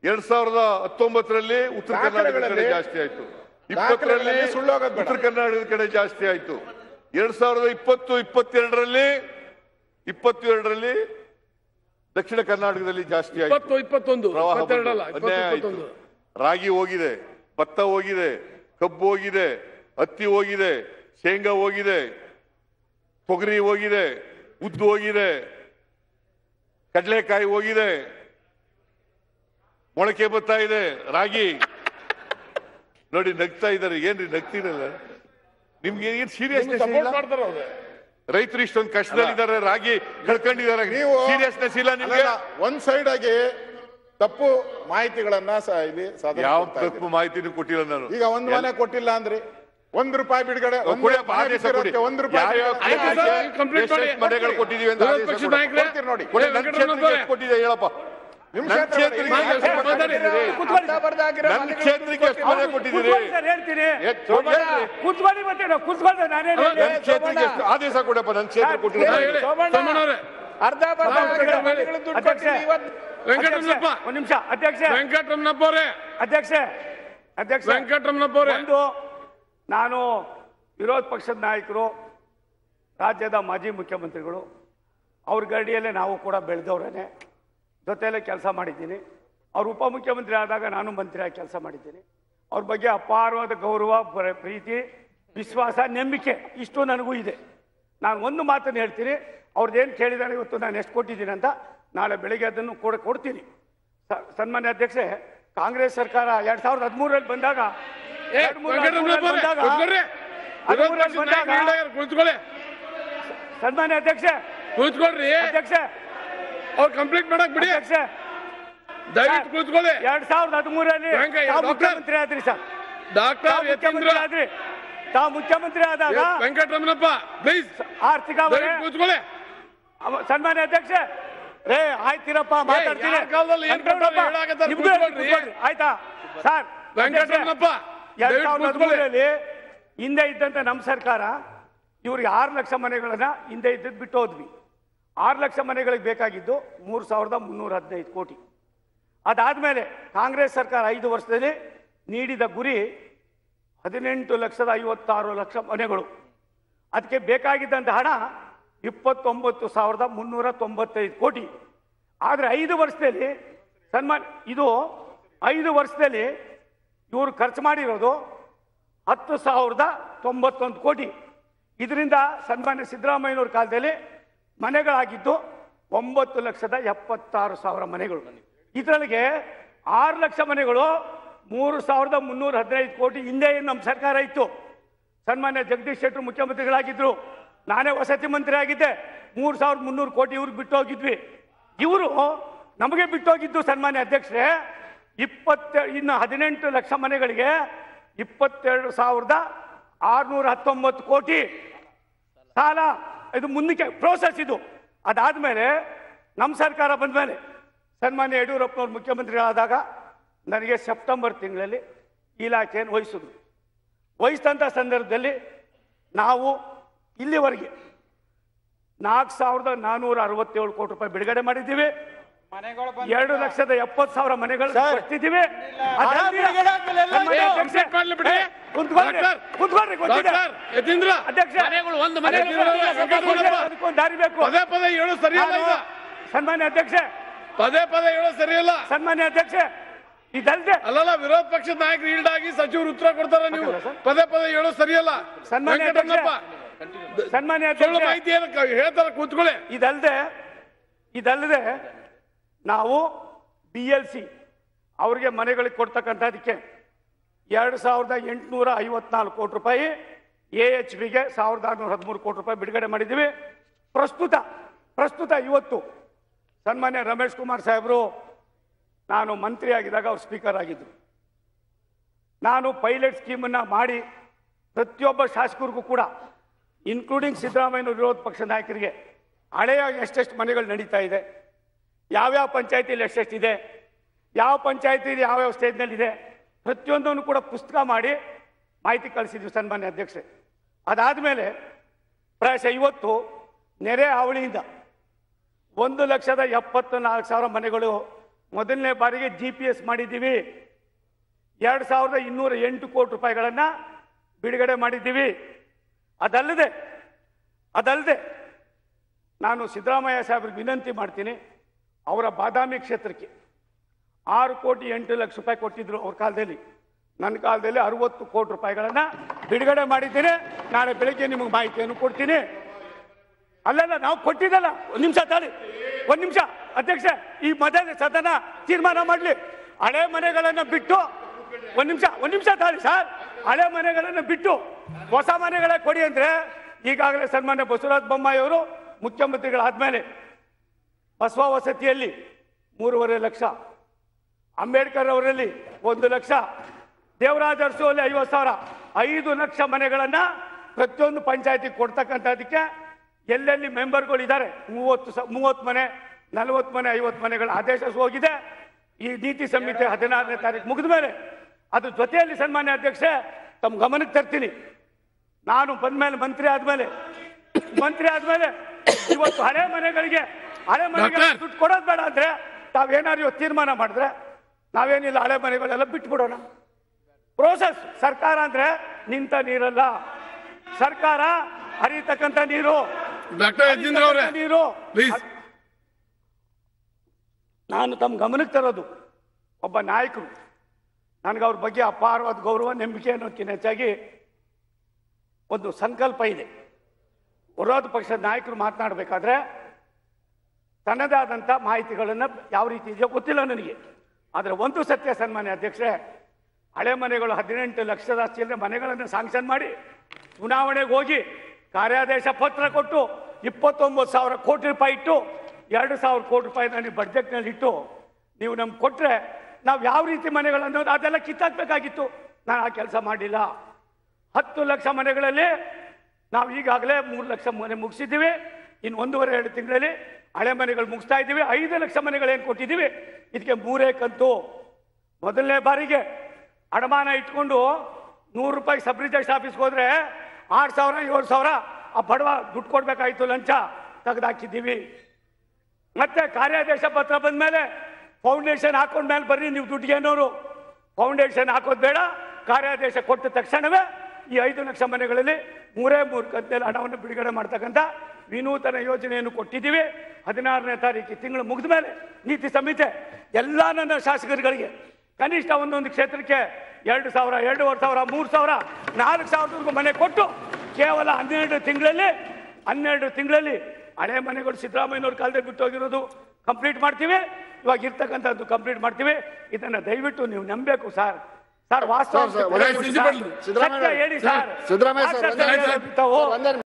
ಎರಡ್ ಸಾವಿರದ ಹತ್ತೊಂಬತ್ತರಲ್ಲಿ ಉತ್ತರ ಕರ್ನಾಟಕದ ಕಡೆ ದಾಖಲೆಗಳಲ್ಲಿ- ಜಾಸ್ತಿ ಆಯ್ತು ಇಪ್ಪತ್ತರಲ್ಲಿ ದಾಖಲೆಗಳಲ್ಲಿ ಸುಳ್ಳೋಗೋದ್ ಬೇಡ. ಉತ್ತರ ಕರ್ನಾಟಕದ ಕಡೆ ಜಾಸ್ತಿ ಆಯ್ತು ಎರಡ್ ಸಾವಿರದ ಇಪ್ಪತ್ತು ಇಪ್ಪತ್ತೆರಡರಲ್ಲಿ ಇಪ್ಪತ್ತೆರಡರಲ್ಲಿ ದಕ್ಷಿಣ ಕರ್ನಾಟಕದಲ್ಲಿ ಜಾಸ್ತಿ ಆಯ್ತು ಇಪ್ಪತ್ತು ಇಪ್ಪತ್ತೊಂದು ಪ್ರವಾಹ ಇಪ್ಪತ್ತೆರಡಲ್ಲ ಬಂದು ಇಪ್ಪತ್ತು ಅನ್ಯಾಯ ಆಯ್ತು ಇಪ್ಪತ್ತೊಂದು ರಾಗಿ ಹೋಗಿದೆ ಭತ್ತ ಹೋಗಿದೆ ಕಬ್ಬು ಹೋಗಿದೆ ಹತ್ತಿ ಹೋಗಿದೆ ಶೇಂಗಾ ಹೋಗಿದೆ ತೊಗರಿ ಹೋಗಿದೆ ಉದ್ದು ಹೋಗಿದೆ ಕಡಲೆಕಾಯಿ ಹೋಗಿದೆ ಮೊಳಕೆ ಬರ್ತಾ ಇದೆ ರಾಗಿ ನೋಡಿ ನಗ್ತಾ ಇದ್ದಾರೆ ಏನ್ರಿ ನಗ್ತಿರಲ್ಲ ನಿಮ್ಗೆ ಏನ್ ಸೀರಿಯಸ್ನೆಸ್ ಸಪೋರ್ಟ್ ಇಲ್ಲ ಮಾಡ್ತಾರೆ ಅವ್ರು ರೈತರು ಇಷ್ಟೊಂದು ಕಷ್ಟದಲ್ಲಿದ್ದಾರೆ ರಾಗಿ ಕಳ್ಕೊಂಡಿದ್ದಾರೆ ನೀವು ಸೀರಿಯಸ್ನೆಸ್ ಇಲ್ಲ ನಿಮ್ಗೆ ಅಲ್ಲಲ್ಲ, ಒಂದ್ ಸೈಡ್ ಆಗಿ ತಪ್ಪು ಮಾಹಿತಿಗಳನ್ನ ಸ- ಇಲ್ಲಿ ಸಾಧನೆ ಯಾವ ಮಾಡ್ತಾ ತಪ್ಪು ಮಾಹಿತಿನೂ ಕೊಟ್ಟಿಲ್ಲ ನಾನು ಇದ್ದೀರಿ. ಈಗ ಒಂದ್ ಮನೆ ಕೊಟ್ಟಿಲ್ಲ ಅಂದ್ರಿ ಒಂದ್ ರೂಪಾಯಿ ಬಿಡುಗಡೆ ಒಂದ್ ಕೊಡಿಯಪ್ಪ, ಮನೆ ಆದೇಶ ಬಿಟ್ಟಿರೋದಕ್ಕೆ ಕೊಡಿ. ಒಂದ್ ರೂಪಾಯಿ ಯಾವ ಯಾವ ಬಿಡುಗಡೆ ಆಯ್ತು ಸರ್, ಆಗಿದೆ. ಈಗ ಕಂಪ್ಲೀಟ್ ಮಾಡಿ ಎಷ್ಟೆಷ್ಟು ಮನೆಗಳು ಕೊಟ್ಟಿದೀವಿ ಅಂತ ವಿರೋಧ ಆದೇಶ ಪಕ್ಷದ ಕೊಡಿ. ನಾಯಕರೇ ಕೊಡ್ತೀರಿ ನೋಡಿ. ಕೊಡಿ, ಏ, ನನ್ನ ವೆಂಕಟರಮಣ ಕ್ಷೇತ್ರಕ್ಕೆ ಅವರೇ. ಎಷ್ಟು ಕೊಟ್ಟಿದೆ ಹೇಳಪ್ಪ ನಿಮ್ ನನ್ನ ಕ್ಷೇತ್ರದಲ್ಲಿ ಕ್ಷೇತ್ರಕ್ಕೆ ಈಗ ಎಷ್ಟು ಮಾತಾಡಿ. ಕೊಟ್ಟಿದ್ದೀರಿ? ನನ್ನ ಕ್ಷೇತ್ರಕ್ಕೆ ಎಷ್ಟು ಮನೆ ಕೊಟ್ಟಿದ್ದೀರಿ ಕೂತ್ಕೊಳ್ಳಿ ಸರ್ ಹೇಳ್ತೀನಿ ಏ, ಚೋ- ಹೇಳ್ರಿ. ಕೂತ್ಕೊಳ್ಳಿ ಮತ್ತೆ ನಾವು ಕೂತ್ಕೊಂಡು ನಾನೇನು ಅಲ್ಲ, ಹೇಳಿ? ನನ್ನ ಕ್ಷೇತ್ರಕ್ಕೆ ಎಷ್ಟು ಆದೇಶ ಕೊಡಪ್ಪ ನನ್ನ ಕ್ಷೇತ್ರ ಹಾ, ಕೊಟ್ಟಿದ್ದೀರಿ ಹೇಳಿ ಸೋಮಣ್ಣ ಅವರೇ ಅರ್ಧ ಬರ್ಧ ಹಾ, ವೆಂಕಟರಮಣ ಹೇಳಿ. ದುಡ್ಡು ಕೊಟ್ಟಿದ್ದೀವಿ ಇವತ್ತು. ವೆಂಕಟರಮಣಪ್ಪ. ಅಧ್ಯಕ್ಷ, ಒಂದ್ ನಿಮಿಷ ಅಧ್ಯಕ್ಷ ವೆಂಕಟರಮಣಪ್ಪ ಅವರೇ ಅಧ್ಯಕ್ಷ ಅಧ್ಯಕ್ಷ ವೆಂಕಟರಮಣಪ್ಪ ಅವರೇ ಒಂದು ನಾನು ವಿರೋಧ ಪಕ್ಷದ ನಾಯಕರು ರಾಜ್ಯದ ಮಾಜಿ ಮುಖ್ಯಮಂತ್ರಿಗಳು ಅವ್ರ ಗಡಿಯಲ್ಲೇ ನಾವು ಕೂಡ ಬೆಳೆದವ್ರೇನೆ ಜೊತೆಯಲ್ಲೇ ಕೆಲಸ ಮಾಡಿದ್ದೀನಿ ಅವ್ರು ಉಪಮುಖ್ಯಮಂತ್ರಿ ಆದಾಗ ನಾನು ಮಂತ್ರಿಯಾಗಿ ಕೆಲಸ ಮಾಡಿದ್ದೀನಿ ಅವ್ರ ಬಗ್ಗೆ ಅಪಾರವಾದ ಗೌರವ ಪ್ರ- ಪ್ರೀತಿ ವಿಶ್ವಾಸ ನಂಬಿಕೆ ಇಷ್ಟು ನನಗೂ ಇದೆ ನಾನು ಒಂದು ಮಾತನ್ನು ಹೇಳ್ತೀನಿ ಅವ್ರದ್ದೇನು ಕೇಳಿದಾರೆ ಇವತ್ತು ನಾನು ಎಷ್ಟು ಕೊಟ್ಟಿದ್ದೀನಿ ಅಂತ ನಾಳೆ ಬೆಳಿಗ್ಗೆ ಅದನ್ನು ಕೂಡ ಕೊಡ್ತೀನಿ ಸ- ಸನ್ಮಾನ್ಯ ಅಧ್ಯಕ್ಷೆ ಕಾಂಗ್ರೆಸ್ ಸರ್ಕಾರ ಎರಡ್ ಸಾವಿರದ ಹದಿಮೂರರಲ್ಲಿ ಬಂದಾಗ ಏ, ಎರಡ್ ಮೂರು ವೆಂಕಟರಮಣಪ್ಪ ಅವರೇ, ಬಂದಾಗ ಕೂತ್ಕೊಳ್ರಿ. ವಿರೋಧ ಹದಿಮೂರರಲ್ಲಿ ಪಕ್ಷದ ಬಂದಾಗ ನಾಯಕರು ಹೇಳಿದಾರೆ, ಕೂತ್ಕೊಳ್ಳಿ ಸನ್ಮಾನ್ಯ ಅಧ್ಯಕ್ಷೆ ಕೂತ್ಕೊಳ್ರಿ ಅಧ್ಯಕ್ಷೆ ಅವ್ರು ಕಂಪ್ಲೀಟ್ ಮಾಡಕ್ ಬಿಡಿ ಅಧ್ಯಕ್ಷೆ ದಯವಿಟ್ಟು ಕೂತ್ಕೊಳ್ಳಿ ಎರಡ್ ಸಾವಿರದ ಹದಿಮೂರರಲ್ಲಿ ವೆಂಕಯ್ಯ, ತಾವು ಡಾಕ್ಟರ್. ಮುಖ್ಯಮಂತ್ರಿ ಆದ್ರಿ ಸರ್ ಡಾಕ್ಟರ್ ತಾವು ಯತೀಂದ್ರ ಮುಖ್ಯಮಂತ್ರಿ ಆದ್ರಿ ತಾವು ಮುಖ್ಯಮಂತ್ರಿ ಆದಾಗ ವೆಂಕಟರಮಣಪ್ಪ ಪ್ಲೀಸ್ ಆರ್ಥಿಕ ಹೊರೆ- ದಯವಿಟ್ಟು ಕೂತ್ಕೊಳ್ಳಿ ಅವ- ಸನ್ಮಾನ್ಯ ಅಧ್ಯಕ್ಷ ರೇ ಆಯ್ತಿರಪ್ಪ ಮಾತಾಡ್ತೀನಿ ಯಾರ್ ಕಾಲದಲ್ಲಿ ಏನ್ ವೆಂಕಟರಮಣಪ್ಪ, ಕೊಟ್ಟಾರೆ ಹೇಳಾಕತ್ತಾರ, ನಿಮ್ಗೂ ಹೇಳಿ ಕೂತ್ಕೊಳ್ರಿ. ಕೂತ್ಕೊಳ್ರಿ. ಆಯ್ತಾ ಸರ್ ವೆಂಕಟರಮಣಪ್ಪ ಎರಡ್ ದಯವಿಟ್ಟು ಸಾವಿರದ ಕೂತ್ಕೊಳ್ಳಿ ಹದಿಮೂರರಲ್ಲಿ ಹಿಂದೆ ಇದ್ದಂತ ನಮ್ಮ ಸರ್ಕಾರ ಇವ್ರಿಗೆ ಆರು ಲಕ್ಷ ಮನೆಗಳನ್ನ ಹಿಂದೆ ಇದ್ದದ್ದು ಬಿಟ್ಟು ಹೋದ್ವಿ ಆರು ಲಕ್ಷ ಮನೆಗಳಿಗೆ ಬೇಕಾಗಿದ್ದು ಮೂರು ಸಾವಿರದ ಮುನ್ನೂರ ಹದಿನೈದು ಕೋಟಿ ಅದಾದ್ಮೇಲೆ ಕಾಂಗ್ರೆಸ್ ಸರ್ಕಾರ ಐದು ವರ್ಷದಲ್ಲಿ ನೀಡಿದ ಗುರಿ ಹದಿನೆಂಟು ಲಕ್ಷದ ಐವತ್ತಾರು ಲಕ್ಷ ಮನೆಗಳು ಅದಕ್ಕೆ ಬೇಕಾಗಿದ್ದಂಥ ಹಣ ಇಪ್ಪತ್ತೊಂಬತ್ತು ಸಾವಿರದ ಮುನ್ನೂರ ತೊಂಬತ್ತೈದು ಕೋಟಿ ಆದರೆ ಐದು ವರ್ಷದಲ್ಲಿ ಸನ್ಮಾನ್ ಇದು ಐದು ವರ್ಷದಲ್ಲಿ ಇವರು ಖರ್ಚು ಮಾಡಿರೋದು ಹತ್ತು ಸಾವಿರದ ತೊಂಬತ್ತೊಂದು ಕೋಟಿ ಇದರಿಂದ ಸನ್ಮಾನ್ಯ ಸಿದ್ದರಾಮಯ್ಯನವ್ರ ಕಾಲದಲ್ಲಿ ಮನೆಗಳಾಗಿದ್ದು ಒಂಬತ್ತು ಲಕ್ಷದ ಎಪ್ಪತ್ತಾರು ಸಾವಿರ ಮನೆಗಳು ಇದರೊಳಗೆ ಆರು ಲಕ್ಷ ಮನೆಗಳು ಮೂರು ಸಾವಿರದ ಮುನ್ನೂರ ಹದಿನೈದು ಕೋಟಿ ಹಿಂದೆ ಏನು ನಮ್ಮ ಸರ್ಕಾರ ಇತ್ತು ಸನ್ಮಾನ್ಯ ಜಗದೀಶ್ ಶೆಟ್ಟರು ಮುಖ್ಯಮಂತ್ರಿಗಳಾಗಿದ್ರು ನಾನೇ ವಸತಿ ಮಂತ್ರಿ ಆಗಿದ್ದೆ ಮೂರು ಸಾವಿರದ ಮುನ್ನೂರು ಕೋಟಿ ಇವ್ರಿಗೆ ಬಿಟ್ಟು ಹೋಗಿದ್ವಿ ಇವರು ನಮಗೆ ಬಿಟ್ಟೋಗಿದ್ದು ಸನ್ಮಾನ್ಯ ಅಧ್ಯಕ್ಷರೇ ಇಪ್ಪತ್ತೆ ಇನ್ನು ಹದಿನೆಂಟು ಲಕ್ಷ ಮನೆಗಳಿಗೆ ಇಪ್ಪತ್ತೆರಡು ಸಾವಿರದ ಆರುನೂರ ಹತ್ತೊಂಬತ್ತು ಕೋಟಿ ಸಾಲ ಇದು ಮುಂದಕ್ಕೆ ಪ್ರೋಸೆಸ್ ಇದು ಅದಾದ್ಮೇಲೆ ನಮ್ಮ ಸರ್ಕಾರ ಬಂದ ಮೇಲೆ ಸನ್ಮಾನ್ಯ ಯಡಿಯೂರಪ್ಪನವ್ರು ಮುಖ್ಯಮಂತ್ರಿಗಳಾದಾಗ ನನಗೆ ಸೆಪ್ಟೆಂಬರ್ ತಿಂಗಳಲ್ಲಿ ಇಲಾಖೆಯನ್ನು ವಹಿಸಿದ್ರು ವಹಿಸಿದಂಥ ಸಂದರ್ಭದಲ್ಲಿ ನಾವು ಇಲ್ಲಿವರೆಗೆ ನಾಲ್ಕು ಸಾವಿರದ ನಾನ್ನೂರ ಅರವತ್ತೇಳು ಕೋಟಿ ರೂಪಾಯಿ ಬಿಡುಗಡೆ ಮಾಡಿದ್ದೀವಿ ಎರಡು ಲಕ್ಷದ ಎಪ್ಪತ್ತು ಸಾವಿರ ಮನೆಗಳು ಕೊಟ್ಟಿದ್ದೀವಿ ಅದಲ್ಲದೆ ಸನ್ಮಾನ್ಯ ಏ, ಅಧ್ಯಕ್ಷೆ, complete ಮಾಡ್ಲಿ ಬಿಡಿ. ಏ, ಕುಂತ್ಕೊಳ್ರಿ, ಡಾಕ್ಟರ್, ಕುಂತ್ಕೊಳ್ರಿ, ಗೊತ್ತಿದೆ. ಡಾಕ್ಟರ್ ಯತೀಂದ್ರ ಅಧ್ಯಕ್ಷ ಮನೆಗಳು ಒಂದು ಮನೆ ಅಧ್ಯಕ್ಷ, ವೆಂಕಟರಮಣಪ್ಪ. ಅದಕ್ಕೊಂದು ದಾರಿ ಬೇಕು ಪದೇ ಪದೇ ಹೇಳೋ ಸರಿಯಲ್ಲ ನಾನು- ಈಗ ಸನ್ಮಾನ್ಯ ಅಧ್ಯಕ್ಷ ಪದೇ ಪದೇ ಹೇಳೋ ಸರಿಯಲ್ಲ ಸನ್ಮಾನ್ಯ ಅಧ್ಯಕ್ಷ ಇದಲ್ದೆ ಅಲ್ಲಲ್ಲ ವಿರೋಧ ಪಕ್ಷದ ನಾಯಕರು ಈಲ್ಡ್ ಆಗಿ ಸಚಿವರು ಉತ್ತರ ಕೊಡ್ತಾರ ನೀವು ಹಾಗಲ್ಲ ಸರ್? ಪದೇ ಪದೇ ಹೇಳೋ ಸರಿಯಲ್ಲ ಸನ್ಮಾನ್ಯ ವೆಂಕಟರಮಣಪ್ಪ ಸನ್ಮಾನ್ಯ ಸುಳ್ಳು ಅಧ್ಯಕ್ಷ ಮಾಹಿತಿ ಏನಕ್ಕೆ ಹೇಳ್ತಾರ ಕೂತ್ಕೊಳ್ಳಿ ಇದಲ್ಲದೆ ಇದಲ್ಲದೆ ನಾವು ಬಿ ಎಲ್ ಸಿ ಅವ್ರಿಗೆ ಮನೆಗಳಿಗೆ ಕೊಡ್ತಕ್ಕಂಥದಕ್ಕೆ ಎರಡು ಸಾವಿರದ ಎಂಟುನೂರ ಐವತ್ನಾಲ್ಕು ಕೋಟಿ ರೂಪಾಯಿ ಎ ಎಚ್ ಬಿಗೆ ಸಾವಿರದ ಆರುನೂರ ಹದಿಮೂರು ಕೋಟಿ ರೂಪಾಯಿ ಬಿಡುಗಡೆ ಮಾಡಿದ್ದೀವಿ ಪ್ರಸ್ತುತ ಪ್ರಸ್ತುತ ಇವತ್ತು ಸನ್ಮಾನ್ಯ ರಮೇಶ್ ಕುಮಾರ್ ಸಾಹೇಬರು ನಾನು ಮಂತ್ರಿ ಆಗಿದ್ದಾಗ ಅವ್ರು ಸ್ಪೀಕರ್ ಆಗಿದ್ದರು ನಾನು ಪೈಲಟ್ ಸ್ಕೀಮನ್ನು ಮಾಡಿ ಪ್ರತಿಯೊಬ್ಬ ಶಾಸಕರಿಗೂ ಕೂಡ ಇನ್ಕ್ಲೂಡಿಂಗ್ ಸಿದ್ದರಾಮಯ್ಯ ವಿರೋಧ ಪಕ್ಷ ನಾಯಕರಿಗೆ ಹಳೆಯ ಎಷ್ಟೆಷ್ಟು ಮನೆಗಳು ನಡೀತಾ ಇದೆ ಯಾವ್ಯಾವ ಪಂಚಾಯತಿಲಿ ಎಷ್ಟೆಷ್ಟಿದೆ ಯಾವ ಪಂಚಾಯತಿಲಿ ಯಾವ್ಯಾವ ಸ್ಟೇಜ್ನಲ್ಲಿದೆ ಪ್ರತಿಯೊಂದನ್ನು ಕೂಡ ಪುಸ್ತಕ ಮಾಡಿ ಮಾಹಿತಿ ಕಳಿಸಿದ್ವಿ ಸನ್ಮಾನ್ಯ ಅಧ್ಯಕ್ಷರೇ ಅದಾದಮೇಲೆ ಪ್ರಾಯಶಃ ಇವತ್ತು ನೆರೆ ಹಾವಳಿಯಿಂದ ಒಂದು ಲಕ್ಷದ ಎಪ್ಪತ್ತು ನಾಲ್ಕು ಸಾವಿರ ಮನೆಗಳು ಮೊದಲನೇ ಬಾರಿಗೆ ಜಿ ಪಿ ಎಸ್ ಮಾಡಿದ್ದೀವಿ ಎರಡು ಸಾವಿರದ ಇನ್ನೂರ ಎಂಟು ಕೋಟಿ ರೂಪಾಯಿಗಳನ್ನ ಬಿಡುಗಡೆ ಮಾಡಿದ್ದೀವಿ ಅದಲ್ಲದೆ ಅದಲ್ಲದೆ ನಾನು ಸಿದ್ದರಾಮಯ್ಯ ಸಾಹೇಬ್ರಿಗೆ ವಿನಂತಿ ಮಾಡ್ತೀನಿ ಅವರ ಬಾದಾಮಿ ಕ್ಷೇತ್ರಕ್ಕೆ ಆರು ಕೋಟಿ ಎಂಟು ಲಕ್ಷ ರೂಪಾಯಿ ಕೊಟ್ಟಿದ್ರು ಅವ್ರ ಕಾಲದಲ್ಲಿ ನನ್ನ ಕಾಲದಲ್ಲಿ ಅರವತ್ತು ಕೋಟಿ ರೂಪಾಯಿಗಳನ್ನ ಬಿಡುಗಡೆ ಮಾಡಿದ್ದೇನೆ ನಾಳೆ ಬೆಳಿಗ್ಗೆ ನಿಮಗೆ ಮಾಹಿತಿಯನ್ನು ಕೊಡ್ತೀನಿ ಅಲ್ಲಲ್ಲ ನಾವು ಕೊಟ್ಟಿದ್ದಲ್ಲ ಒಂದ್ ನಿಮಿಷ ತಾಳಿ ಒಂದ್ ನಿಮಿಷ ಅಧ್ಯಕ್ಷ ಈ ಮಧ್ಯ ಸದನ ತೀರ್ಮಾನ ಮಾಡಲಿ ಹಳೆ ಮನೆಗಳನ್ನ ಬಿಟ್ಟು ಒಂದ್ ನಿಮಿಷ ಒಂದ್ ನಿಮಿಷ ತಾಳಿ ಸರ್ ಹಳೆ ಮನೆಗಳನ್ನ ಬಿಟ್ಟು ಹೊಸ ಮನೆಗಳೇ ಕೊಡಿ ಅಂದ್ರೆ ಈಗಾಗಲೇ ಸನ್ಮಾನ್ಯ ಬಸವರಾಜ ಬೊಮ್ಮಾಯಿ ಅವರು ಮುಖ್ಯಮಂತ್ರಿಗಳಾದ್ಮೇಲೆ ಬಸವ ವಸತಿಯಲ್ಲಿ ಮೂರುವರೆ ಲಕ್ಷ ಅಂಬೇಡ್ಕರ್ ಅವರಲ್ಲಿ ಒಂದು ಲಕ್ಷ ದೇವರಾಜ ಅರಸು ಅಲ್ಲಿ ಐವತ್ತು ಸಾವಿರ ಐದು ಲಕ್ಷ ಮನೆಗಳನ್ನ ಪ್ರತಿಯೊಂದು ಪಂಚಾಯತಿಗೆ ಕೊಡ್ತಕ್ಕಂಥದಕ್ಕೆ ಎಲ್ಲೆಲ್ಲಿ ಮೆಂಬರ್ಗಳು ಇದ್ದಾರೆ ಮೂವತ್ತು ಸ ಮೂವತ್ತು ಮನೆ ನಲವತ್ತು ಮನೆ ಐವತ್ತು ಮನೆಗಳ ಆದೇಶ ಹೋಗಿದೆ ಈ ನೀತಿ ಸಂಹಿತೆ ಹದಿನಾರನೇ ತಾರೀಕು ಮುಗಿದ ಮೇಲೆ ಅದು ಜೊತೆಯಲ್ಲಿ ಸನ್ಮಾನ್ಯ ಅಧ್ಯಕ್ಷೆ ತಮ್ಮ ಗಮನಕ್ಕೆ ತರ್ತೀನಿ ನಾನು ಬಂದ್ಮೇಲೆ ಮಂತ್ರಿ ಆದ್ಮೇಲೆ ಮಂತ್ರಿ ಆದ್ಮೇಲೆ ಇವತ್ತು ಹಳೆ ಮನೆಗಳಿಗೆ ಹಳೆ ಮನೆಗೆ ಡಾಕ್ಟರ್. ದುಡ್ಡು ಕೊಡೋದು ಬೇಡ ಅಂದ್ರೆ ತಾವೇನಾದ್ರು ಇವತ್ತು ತೀರ್ಮಾನ ಮಾಡಿದ್ರೆ ನಾವೇನಿಲ್ಲ ಹಳೆ ಮನೆಗಳೆಲ್ಲ ಬಿಟ್ಬಿಡೋಣ ಪ್ರೋಸೆಸ್ ಸರ್ಕಾರ ಅಂದ್ರೆ ನಿಂತ ನೀರಲ್ಲ ಸರ್ಕಾರ ಹರಿತಕ್ಕಂತ ನೀರು ಡಾಕ್ಟರ್ ಯತೀಂದ್ರ ಅವರೇ ಹರಿತಕ್ಕಂಥ ನೀರು ಪ್ಲೀಸ್ ನಾನು ತಮ್ಮ ಗಮನಕ್ಕೆ ತರೋದು ಒಬ್ಬ ನಾಯಕರು ನನಗೆ ಅವ್ರ ಬಗ್ಗೆ ಅಪಾರವಾದ ಗೌರವ ನಂಬಿಕೆ ಅನ್ನೋದಕ್ಕಿಂತ ಹೆಚ್ಚಾಗಿ ಒಂದು ಸಂಕಲ್ಪ ಇದೆ ವಿರೋಧ ಪಕ್ಷದ ನಾಯಕರು ಮಾತನಾಡಬೇಕಾದ್ರೆ ತನ್ನದೇ ಆದಂಥ ಮಾಹಿತಿಗಳನ್ನು ಯಾವ ರೀತಿ ಇದೆಯೋ ಗೊತ್ತಿಲ್ಲ ನನಗೆ ಆದರೆ ಒಂದು ಸತ್ಯ ಸನ್ಮಾನ್ಯ ಅಧ್ಯಕ್ಷರೇ ಹಳೆ ಮನೆಗಳು ಹದಿನೆಂಟು ಲಕ್ಷದ ಚಿಲ್ಲರೆ ಮನೆಗಳನ್ನು ಸಾಂಕ್ಷನ್ ಮಾಡಿ ಚುನಾವಣೆಗೆ ಹೋಗಿ ಕಾರ್ಯಾದೇಶ ಪತ್ರ ಕೊಟ್ಟು ಇಪ್ಪತ್ತೊಂಬತ್ತು ಸಾವಿರ ಕೋಟಿ ರೂಪಾಯಿ ಇಟ್ಟು ಎರಡು ಸಾವಿರ ಕೋಟಿ ರೂಪಾಯಿ ನನಗೆ ಬಡ್ಜೆಟ್ನಲ್ಲಿ ಇಟ್ಟು ನೀವು ನಮ್ಗೆ ಕೊಟ್ಟರೆ ನಾವು ಯಾವ ರೀತಿ ಮನೆಗಳನ್ನು ಅದೆಲ್ಲ ಕಿತ್ತಾಕ್ಬೇಕಾಗಿತ್ತು ನಾನು ಆ ಕೆಲಸ ಮಾಡಲಿಲ್ಲ ಹತ್ತು ಲಕ್ಷ ಮನೆಗಳಲ್ಲಿ ನಾವು ಈಗಾಗಲೇ ಮೂರು ಲಕ್ಷ ಮನೆ ಮುಗಿಸಿದ್ದೀವಿ ಇನ್ನು ಒಂದೂವರೆ ಎರಡು ತಿಂಗಳಲ್ಲಿ ಹಳೆ ಮನೆಗಳು ಮುಗಿಸ್ತಾ ಇದ್ದೀವಿ ಐದು ಲಕ್ಷ ಮನೆಗಳೇನು ಕೊಟ್ಟಿದ್ದೀವಿ ಇದಕ್ಕೆ ಮೂರೇ ಕಂತು ಮೊದಲನೇ ಬಾರಿಗೆ ಅಡಮಾನ ಇಟ್ಕೊಂಡು ನೂರು ರೂಪಾಯಿ ಸಬ್ ರಿಜಿಸ್ಟರ್ ಆಫೀಸ್ಗೆ ಹೋದ್ರೆ ಆರು ಸಾವಿರ ಏಳು ಸಾವಿರ ಆ ಬಡವ ದುಡ್ಡು ಕೊಡ್ಬೇಕಾಯ್ತು ಲಂಚ ತೆಗೆದಾಕಿದ್ದೀವಿ ಮತ್ತೆ ಕಾರ್ಯಾದೇಶ ಪತ್ರ ಬಂದ ಮೇಲೆ ಫೌಂಡೇಶನ್ ಹಾಕೊಂಡ್ಮೇಲೆ ಬರ್ರಿ ನೀವು ದುಡ್ಡಿಗೆ ಅನ್ನೋರು ಫೌಂಡೇಶನ್ ಹಾಕೋದು ಬೇಡ ಕಾರ್ಯಾದೇಶ ಕೊಟ್ಟ ತಕ್ಷಣವೇ ಈ ಐದು ಲಕ್ಷ ಮನೆಗಳಲ್ಲಿ ಮೂರೇ ಮೂರು ಕಂತಲ್ಲಿ ಹಣವನ್ನು ಬಿಡುಗಡೆ ಮಾಡ್ತಕ್ಕಂಥ ವಿನೂತನ ಯೋಜನೆಯನ್ನು ಕೊಟ್ಟಿದ್ದೀವಿ ಹದಿನಾರನೇ ತಾರೀಕು ತಿಂಗಳು ಮುಗಿದ ಮೇಲೆ ನೀತಿ ಸಂಹಿತೆ ಎಲ್ಲ ನನ್ನ ಶಾಸಕರುಗಳಿಗೆ ಕನಿಷ್ಠ ಒಂದೊಂದು ಕ್ಷೇತ್ರಕ್ಕೆ ಎರಡು ಸಾವಿರ ಎರಡೂವರೆ ಸಾವಿರ ಮೂರು ಸಾವಿರ ನಾಲ್ಕು ಸಾವಿರದವರೆಗೂ ಮನೆ ಕೊಟ್ಟು ಕೇವಲ ಹನ್ನೆರಡು ತಿಂಗಳಲ್ಲಿ ಹನ್ನೆರಡು ತಿಂಗಳಲ್ಲಿ ಹಳೆ ಮನೆಗಳು ಸಿದ್ದರಾಮಯ್ಯನವ್ರ ಕಾಲದಲ್ಲಿ ಬಿಟ್ಟು ಹೋಗಿರೋದು ಕಂಪ್ಲೀಟ್ ಮಾಡ್ತೀವಿ ಇವಾಗ ಇರ್ತಕ್ಕಂಥದ್ದು ಕಂಪ್ಲೀಟ್ ಮಾಡ್ತೀವಿ ಇದನ್ನ ದಯವಿಟ್ಟು ನೀವು ನಂಬಬೇಕು ಸರ್ ಸರ್ ವಾಸ್ತವ ಸರ್, ಸರ್, ಒಂದೇ ನಿಮಿಷ. ಸತ್ಯ ಹೇಳಿ ಸರ್ ಸಿದ್ದರಾಮಯ್ಯ ಸರ್, ಸತ್ಯ ಒಂದೇ ಹೇಳಿ ನಿಮಿಷ. ತಾವು. ಒಂದೇ